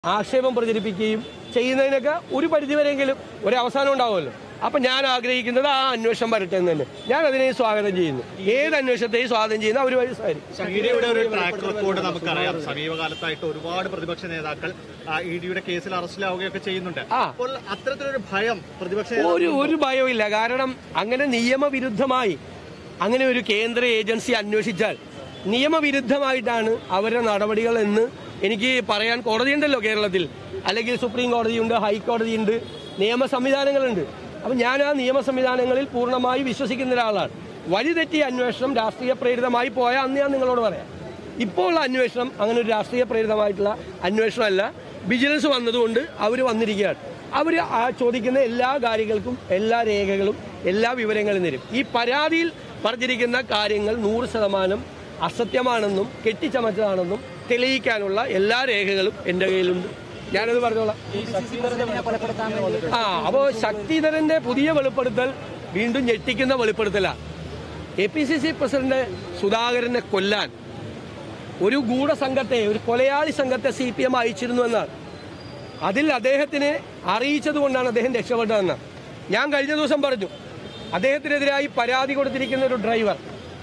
ആക്ഷേപം പ്രചരിപ്പിക്കുകയും ചെയ്യുന്നതിനൊക്കെ ഒരു പരിധിവരെയെങ്കിലും ഒരു അവസാനം ഉണ്ടാവുമല്ലോ അപ്പൊ ഞാൻ ആഗ്രഹിക്കുന്നത് ആ അന്വേഷണം വരട്ടെ എന്ന് തന്നെ ഞാൻ അതിനെ സ്വാഗതം ചെയ്യുന്നു ഏത് അന്വേഷണത്തെയും സ്വാഗതം ചെയ്യുന്ന അവർ വഴി സായിരിക്കും ഇഡിയുടെ ഒരു ട്രാക്ക് റെക്കോർഡ് നമുക്കറിയാം സമീപകാലത്തായിട്ട് ഒരുപാട് പ്രതിപക്ഷ നേതാക്കൾ ഇ ഡിയുടെ കേസിൽ അറസ്റ്റിലാവുകയൊക്കെ ചെയ്യുന്നുണ്ട് ആ. അപ്പോൾ അത്തരത്തിലൊരു ഭയം പ്രതിപക്ഷ ഒരു ഒരു ഭയവും കാരണം അങ്ങനെ നിയമവിരുദ്ധമായി അങ്ങനെ ഒരു കേന്ദ്ര ഏജൻസി അന്വേഷിച്ചാൽ നിയമവിരുദ്ധമായിട്ടാണ് അവരുടെ നടപടികൾ എന്ന് എനിക്ക് പറയാൻ കോടതിയുണ്ടല്ലോ കേരളത്തിൽ അല്ലെങ്കിൽ സുപ്രീം കോടതിയുണ്ട് ഹൈക്കോടതിയുണ്ട് നിയമ സംവിധാനങ്ങളുണ്ട് അപ്പം ഞാൻ ആ നിയമ സംവിധാനങ്ങളിൽ പൂർണ്ണമായി വിശ്വസിക്കുന്ന ഒരാളാണ് വഴിതെറ്റിയ അന്വേഷണം രാഷ്ട്രീയ പ്രേരിതമായി പോയ അന്ന് ഞാൻ നിങ്ങളോട് പറയാം ഇപ്പോൾ ഉള്ള അന്വേഷണം അങ്ങനെ ഒരു രാഷ്ട്രീയ പ്രേരിതമായിട്ടുള്ള അന്വേഷണമല്ല വിജിലൻസ് വന്നതുകൊണ്ട് അവർ വന്നിരിക്കുകയാണ് അവർ ആ ചോദിക്കുന്ന എല്ലാ കാര്യങ്ങൾക്കും എല്ലാ രേഖകളും എല്ലാ വിവരങ്ങളും തരും ഈ പരാതിയിൽ പറഞ്ഞിരിക്കുന്ന കാര്യങ്ങൾ നൂറ് ശതമാനം അസത്യമാണെന്നും കെട്ടിച്ചമച്ചതാണെന്നും തെളിയിക്കാനുള്ള എല്ലാ രേഖകളും എൻ്റെ കയ്യിലുണ്ട് ഞാനത് പറഞ്ഞോളാം ആ അപ്പോൾ ശക്തിധരന്റെ പുതിയ വെളിപ്പെടുത്തൽ വീണ്ടും ഞെട്ടിക്കുന്ന വെളിപ്പെടുത്തലാണ് A P C C president സുധാകരനെ കൊല്ലാൻ ഒരു ഗൂഢസംഘത്തെ ഒരു കൊലയാളി സംഘത്തെ സി പി എം അയച്ചിരുന്നു എന്നാണ് അതിൽ അദ്ദേഹത്തിനെ അറിയിച്ചത് കൊണ്ടാണ് അദ്ദേഹം രക്ഷപ്പെട്ടതെന്ന് ഞാൻ കഴിഞ്ഞ ദിവസം പറഞ്ഞു അദ്ദേഹത്തിനെതിരായി പരാതി കൊടുത്തിരിക്കുന്ന ഒരു ഡ്രൈവർ